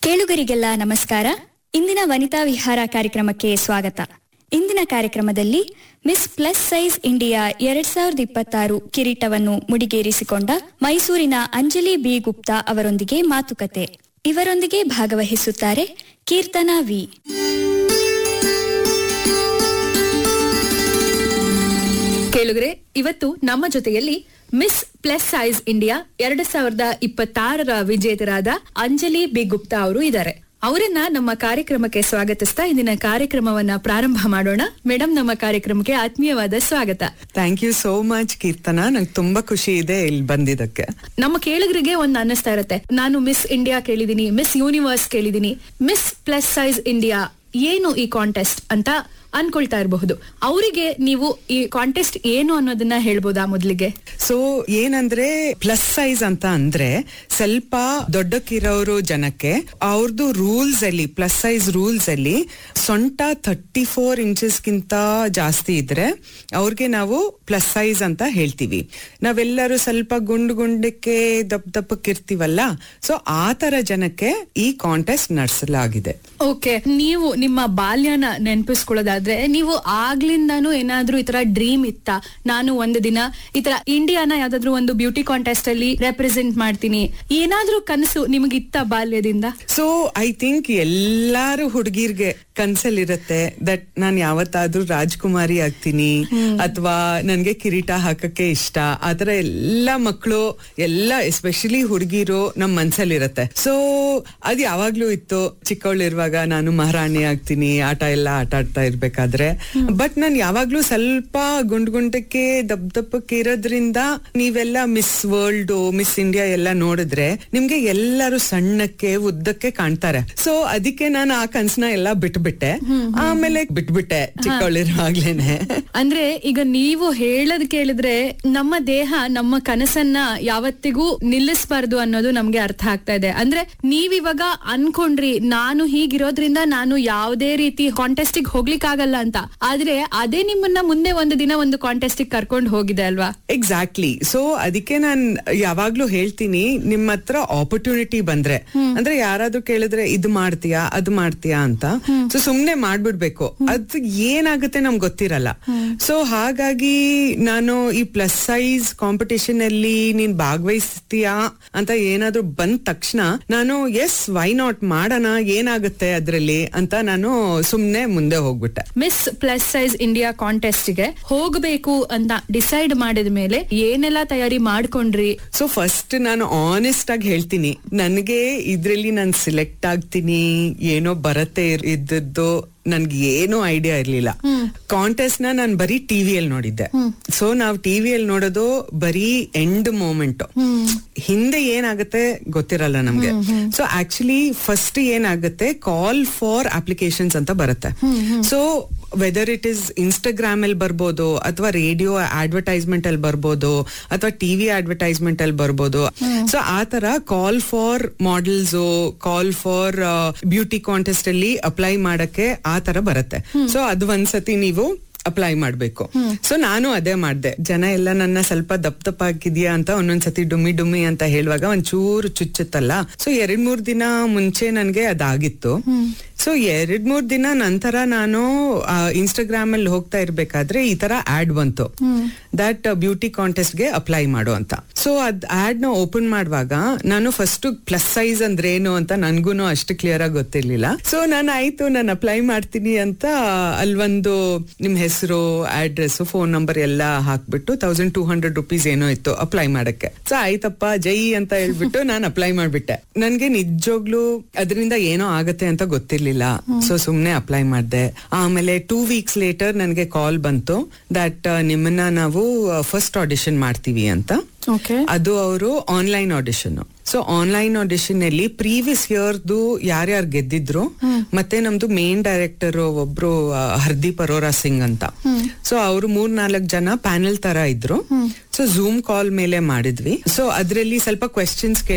ಕೇಳುಗರಿಗೆಲ್ಲ ನಮಸ್ಕಾರ ಇಂದಿನ ವನಿತಾ ವಿಹಾರ ಕಾರ್ಯಕ್ರಮಕ್ಕೆ ಸ್ವಾಗತ ಇಂದಿನ ಕಾರ್ಯಕ್ರಮದಲ್ಲಿ ಮಿಸ್ ಪ್ಲಸ್ ಸೈಜ್ ಇಂಡಿಯಾ ಎರಡ್ ಸಾವಿರದ ಇಪ್ಪತ್ತಾರು ಕಿರೀಟವನ್ನು ಮುಡಿಗೇರಿಸಿಕೊಂಡ ಮೈಸೂರಿನ ಅಂಜಲಿ ಬಿ ಗುಪ್ತಾ ಅವರೊಂದಿಗೆ ಮಾತುಕತೆ ಇವರೊಂದಿಗೆ ಭಾಗವಹಿಸುತ್ತಾರೆ ಕೀರ್ತನಾ ವಿ ಕೇಳುಗರೆ ಇವತ್ತು ನಮ್ಮ ಜೊತೆಯಲ್ಲಿ ಮಿಸ್ ಪ್ಲಸ್ ಸೈಜ್ ಇಂಡಿಯಾ ಎರಡ್ ಸಾವಿರದ ಇಪ್ಪತ್ತಾರರ ವಿಜೇತರಾದ ಅಂಜಲಿ ಬಿ ಗುಪ್ತಾ ಅವರು ಇದ್ದಾರೆ ಅವರನ್ನ ನಮ್ಮ ಕಾರ್ಯಕ್ರಮಕ್ಕೆ ಸ್ವಾಗತಿಸ್ತಾ ಇಂದಿನ ಕಾರ್ಯಕ್ರಮವನ್ನ ಪ್ರಾರಂಭ ಮಾಡೋಣ ಮೇಡಮ್ ನಮ್ಮ ಕಾರ್ಯಕ್ರಮಕ್ಕೆ ಆತ್ಮೀಯವಾದ ಸ್ವಾಗತ thank you so much Keerthana ನಂಗೆ ತುಂಬಾ ಖುಷಿ ಇದೆ ಇಲ್ಲಿ ಬಂದಿದ್ದಕ್ಕೆ ನಮ್ಮ ಕೇಳುಗರಿಗೆ ಒಂದು ಅನ್ನಿಸ್ತಾ ಇರುತ್ತೆ ನಾನು ಮಿಸ್ ಇಂಡಿಯಾ ಕೇಳಿದೀನಿ ಮಿಸ್ ಯೂನಿವರ್ಸ್ ಕೇಳಿದೀನಿ ಮಿಸ್ ಪ್ಲಸ್ ಸೈಜ್ ಇಂಡಿಯಾ ಏನು ಈ ಕಾಂಟೆಸ್ಟ್ ಅಂತ ಅನ್ಕೊಳ್ತಾ ಇರಬಹುದು ಅವರಿಗೆ ನೀವು ಈ ಕಾಂಟೆಸ್ಟ್ ಏನು ಅನ್ನೋದನ್ನ ಹೇಳ್ಬೋದಾ ಮೊದಲಿಗೆ ಸೊ ಏನಂದ್ರೆ ಪ್ಲಸ್ ಸೈಜ್ ಅಂತ ಅಂದ್ರೆ ಸ್ವಲ್ಪ ದೊಡ್ಡಕ್ಕಿರೋರು ಜನಕ್ಕೆ ಅವ್ರದ್ದು ರೂಲ್ಸ್ ಅಲ್ಲಿ ಪ್ಲಸ್ ಸೈಜ್ ರೂಲ್ಸ್ ಅಲ್ಲಿ ಸೊಂಟ ಥರ್ಟಿ ಫೋರ್ ಇಂಚಸ್ ಗಿಂತ ಜಾಸ್ತಿ ಇದ್ರೆ ಅವ್ರಿಗೆ ನಾವು ಪ್ಲಸ್ ಸೈಜ್ ಅಂತ ಹೇಳ್ತೀವಿ ನಾವೆಲ್ಲರೂ ಸ್ವಲ್ಪ ಗುಂಡು ಗುಂಡಕ್ಕೆ ದಪ್ಪ ದಪ್ಪಕ್ಕಿರ್ತೀವಲ್ಲ ಸೊ ಆ ತರ ಜನಕ್ಕೆ ಈ ಕಾಂಟೆಸ್ಟ್ ನಡೆಸಲಾಗಿದೆ ಓಕೆ ನೀವು ನಿಮ್ಮ ಬಾಲ್ಯನ ನೆನಪಿಸ್ಕೊಳ್ಳೋದಾದ್ರೆ ನೀವು ಆಗ್ಲಿಂದಾನು ಏನಾದ್ರೂ ಈ ತರ ಡ್ರೀಮ್ ಇತ್ತ ನಾನು ಒಂದು ದಿನ ಈ ತರ ಇಂಡಿಯಾನ ಯಾವ್ದಾದ್ರು ಒಂದು ಬ್ಯೂಟಿ ಕಾಂಟೆಸ್ಟ್ ಅಲ್ಲಿ ರೆಪ್ರೆಸೆಂಟ್ ಮಾಡ್ತೀನಿ ಏನಾದ್ರೂ ಕನಸು ನಿಮಗಿತ್ತ ಬಾಲ್ಯದಿಂದ ಸೊ ಐ ಥಿಂಕ್ ಎಲ್ಲಾರು ಹುಡುಗಿರ್ಗೆ ಕನ್ಸಲ್ಲಿರತ್ತೆ ದಟ್ ನಾನ್ ಯಾವತ್ತಾದ್ರೂ ರಾಜ್ಕುಮಾರಿ ಆಗ್ತೀನಿ ಅಥವಾ ನನ್ಗೆ ಕಿರೀಟ ಹಾಕಕ್ಕೆ ಇಷ್ಟ ಆತರ ಎಲ್ಲಾ ಮಕ್ಕಳು ಎಲ್ಲ ಎಸ್ಪೆಷಲಿ ಹುಡುಗಿರು ನಮ್ ಮನ್ಸಲ್ಲಿರತ್ತೆ ಸೊ ಅದ್ ಯಾವಾಗ್ಲೂ ಇತ್ತು ಚಿಕ್ಕವಳಿರುವಾಗ ನಾನು ಮಹಾರಾಣಿ ಆಗ್ತೀನಿ ಆಟ ಎಲ್ಲ ಆಟ ಆಡ್ತಾ ಇರ್ಬೇಕಾದ್ರೆ ಬಟ್ ನಾನ್ ಯಾವಾಗ್ಲೂ ಸ್ವಲ್ಪ ಗುಂಡ್ ಗುಂಡಕ್ಕೆ ದಪ್ ದಪ್ಪಕ್ಕೆ ಇರೋದ್ರಿಂದ ನೀವೆಲ್ಲ ಮಿಸ್ ವರ್ಲ್ಡ್ ಮಿಸ್ ಇಂಡಿಯಾ ಎಲ್ಲ ನೋಡಿದ್ರೆ ನಿಮ್ಗೆ ಎಲ್ಲರೂ ಸಣ್ಣಕ್ಕೆ ಉದ್ದಕ್ಕೆ ಕಾಣ್ತಾರೆ ಸೊ ಅದಕ್ಕೆ ನಾನು ಆ ಕನ್ಸನ್ನ ಎಲ್ಲ ಬಿಟ್ಬಿಟ್ಟೆ ಆಮೇಲೆ ಬಿಟ್ಬಿಟ್ಟೆ ಚಿಕ್ಕವಳಿರುವಾಗ್ಲೇನೆ ಅಂದ್ರೆ ಈಗ ನೀವು ಹೇಳದ್ ಕೇಳಿದ್ರೆ ನಮ್ಮ ದೇಹ ನಮ್ಮ ಕನಸನ್ನ ಯಾವತ್ತಿಗೂ ನಿಲ್ಲಿಸಬಾರ್ದು ಅನ್ನೋದು ನಮ್ಗೆ ಅರ್ಥ ಆಗ್ತಾ ಇದೆ ಅಂದ್ರೆ ನೀವಿವಾಗ ಅನ್ಕೊಂಡ್ರಿ ನಾನು ಹೀಗಿರೋದ್ರಿಂದ ನಾನು ಯಾವುದೇ ರೀತಿ ಕಾಂಟೆಸ್ಟಿಗೆ ಹೋಗ್ಲಿಕ್ಕಾಗಲ್ಲ ಅಂತ ಆದ್ರೆ ಅದೇ ನಿಮ್ಮನ್ನ ಮುಂದೆ ಒಂದು ದಿನ ಒಂದು ಕಾಂಟೆಸ್ಟಿಗೆ ಕರ್ಕೊಂಡು ಹೋಗಿದೆ ಅಲ್ವಾ ಎಕ್ಸಾಕ್ಟ್ಲಿ ಸೊ ಅದಕ್ಕೆ ನಾನ್ ಯಾವಾಗ್ಲೂ ಹೇಳ್ತೀನಿ ನಿಮ್ಮ ಹತ್ರ ಆಪರ್ಚುನಿಟಿ ಬಂದ್ರೆ ಅಂದ್ರೆ ಯಾರಾದ್ರೂ ಕೇಳಿದ್ರೆ ಇದು ಮಾಡ್ತೀಯಾ ಅದು ಮಾಡ್ತೀಯಾ ಅಂತ ಸೊ ಸುಮ್ನೆ ಮಾಡ್ಬಿಡ್ಬೇಕು ಅದು ಏನಾಗುತ್ತೆ ನಮ್ಗೆ ಗೊತ್ತಿರಲ್ಲ ಸೊ ಹಾಗಾಗಿ ನಾನು ಈ ಪ್ಲಸ್ ಸೈಜ್ ಕಾಂಪಿಟಿಷನ್ ಅಲ್ಲಿ ನೀನ್ ಭಾಗವಹಿಸ್ತೀಯಾ ಅಂತ ಏನಾದ್ರೂ ಬಂದ ತಕ್ಷಣ ನಾನು ಎಸ್ ವೈ ನಾಟ್ ಮಾಡೋಣ ಏನಾಗುತ್ತೆ ಅದ್ರಲ್ಲಿ ಅಂತ ನಾನು ಸುಮ್ನೆ ಮುಂದೆ ಹೋಗ್ಬಿಟ್ಟೆ miss plus size India contest ಗೆ ಹೋಗ್ಬೇಕು ಅಂತ ಡಿಸೈಡ್ ಮಾಡಿದ ಮೇಲೆ ಏನೆಲ್ಲ ತಯಾರಿ ಮಾಡ್ಕೊಂಡ್ರಿ ಸೊ ಫಸ್ಟ್ ನಾನು ಆನೆಸ್ಟ್ ಆಗಿ ಹೇಳ್ತೀನಿ ನನಗೆ ಇದ್ರಲ್ಲಿ ನಾನು ಸಿಲೆಕ್ಟ್ ಆಗ್ತೀನಿ ಏನೋ ಬರತ್ತೆ ಇದ್ದದ್ದು ನನ್ಗೆ ಏನೂ ಐಡಿಯಾ ಇರ್ಲಿಲ್ಲ ಕಾಂಟೆಸ್ಟ್ ನ ನಾನು ಬರೀ ಟಿವಿಯಲ್ಲಿ ನೋಡಿದ್ದೆ ಸೊ ನಾವು ಟಿವಿಯಲ್ಲಿ ನೋಡೋದು ಬರೀ ಎಂಡ್ ಮೂಮೆಂಟ್ ಹಿಂದೆ ಏನಾಗುತ್ತೆ ಗೊತ್ತಿರಲ್ಲ ನಮ್ಗೆ ಸೊ ಆಕ್ಚುಲಿ ಫಸ್ಟ್ ಏನಾಗುತ್ತೆ ಕಾಲ್ ಫಾರ್ ಅಪ್ಲಿಕೇಶನ್ಸ್ ಅಂತ ಬರುತ್ತೆ so whether it is Instagram ಅಲ್ಲಿ ಬರ್ಬೋದು ಅಥವಾ ರೇಡಿಯೋ ಅಡ್ವರ್ಟೈಸ್ಮೆಂಟ್ ಅಲ್ಲಿ ಬರ್ಬೋದು ಅಥವಾ ಟಿವಿ ಅಡ್ವರ್ಟೈಸ್ಮೆಂಟ್ ಅಲ್ಲಿ ಬರ್ಬೋದು ಸೊ ಆ ತರ call for models call for beauty contest ಅಲ್ಲಿ ಅಪ್ಲೈ ಮಾಡಕ್ಕೆ ಆ ತರ ಬರುತ್ತೆ ಸೊ ಅದು ಒಂದ್ಸತಿ ನೀವು ಅಪ್ಲೈ ಮಾಡ್ಬೇಕು ಸೊ ನಾನು ಅದೇ ಮಾಡ್ದೆ ಜನ ಎಲ್ಲ ನನ್ನ ಸ್ವಲ್ಪ ದಪ್ಪ ದಪ್ಪ ಹಾಕಿದ್ಯಾ ಅಂತ ಒಂದೊಂದ್ಸತಿ ಡುಮ್ಮಿ ಡುಮ್ಮಿ ಅಂತ ಹೇಳುವಾಗ ಒಂಚೂರು ಚುಚ್ಚುತ್ತಲ್ಲ ಸೊ ಎರಡ್ ಮೂರ್ ದಿನ ಮುಂಚೆ ನನ್ಗೆ ಅದಾಗಿತ್ತು ಸೊ ಎರಡ್ ಮೂರ್ ದಿನ ನಂತರ ನಾನು ಇನ್ಸ್ಟಾಗ್ರಾಮ್ ಅಲ್ಲಿ ಹೋಗ್ತಾ ಇರ್ಬೇಕಾದ್ರೆ ಈ ತರ ಆಡ್ ಬಂತು ದಟ್ ಬ್ಯೂಟಿ ಕಾಂಟೆಸ್ಟ್ ಗೆ ಅಪ್ಲೈ ಮಾಡು ಅಂತ ಸೊ ಅದ್ ಆಡ್ ನ ಓಪನ್ ಮಾಡುವಾಗ ನಾನು ಫಸ್ಟ್ ಪ್ಲಸ್ ಸೈಜ್ ಅಂದ್ರೆ ಏನು ಅಂತ ನನ್ಗೂನು ಅಷ್ಟು ಕ್ಲಿಯರ್ ಆಗಿ ಗೊತ್ತಿರ್ಲಿಲ್ಲ ಸೊ ನಾನು ಆಯ್ತು ನಾನು ಅಪ್ಲೈ ಮಾಡ್ತೀನಿ ಅಂತ ಅಲ್ವೊಂದು ನಿಮ್ ಹೆಸರು ಅಡ್ರೆಸ್ ಫೋನ್ ನಂಬರ್ ಎಲ್ಲ ಹಾಕ್ಬಿಟ್ಟು ತೌಸಂಡ್ ಟೂ ಹಂಡ್ರೆಡ್ ರುಪೀಸ್ ಏನೋ ಇತ್ತು ಅಪ್ಲೈ ಮಾಡಕ್ಕೆ ಸೊ ಆಯ್ತಪ್ಪ ಜೈ ಅಂತ ಹೇಳ್ಬಿಟ್ಟು ನಾನು ಅಪ್ಲೈ ಮಾಡ್ಬಿಟ್ಟೆ ನನ್ಗೆ ನಿಜವಾಗ್ಲು ಅದರಿಂದ ಏನೋ ಆಗತ್ತೆ ಅಂತ ಗೊತ್ತಿರ್ಲಿಲ್ಲ ಸೊ ಸುಮ್ನೆ ಅಪ್ಲೈ ಮಾಡ್ದೆ ಆಮೇಲೆ ಟೂ ವೀಕ್ಸ್ ಲೇಟರ್ ನನ್ಗೆ ಕಾಲ್ ಬಂತು ದಟ್ ನಿಮ್ಮನ್ನ ನಾವು ಫಸ್ಟ್ ಆಡಿಷನ್ ಮಾಡ್ತೀವಿ ಅಂತ ಓಕೆ ಅದು ಅವರು online audition so online audition ಅಲ್ಲಿ ಪ್ರೀವಿಯಸ್ ಇಯರ್ದು ಯಾರ್ಯಾರು ಗೆದ್ದಿದ್ರು ಮತ್ತೆ ನಮ್ದು ಮೇನ್ ಡೈರೆಕ್ಟರ್ ಒಬ್ರು ಆ, ಹರ್ದೀಪ್ ಅರೋರಾ ಸಿಂಗ್ ಅಂತ ಸೊ ಅವರು ಮೂರ್ ನಾಲ್ಕು ಜನ ಪ್ಯಾನೆಲ್ ತರ ಇದ್ರು ಸೊ ಝೂಮ್ ಕಾಲ್ ಮೇಲೆ ಮಾಡಿದ್ವಿ ಸೊ ಅದ್ರಲ್ಲಿ ಸ್ವಲ್ಪ ಕ್ವೆಶನ್ಸ್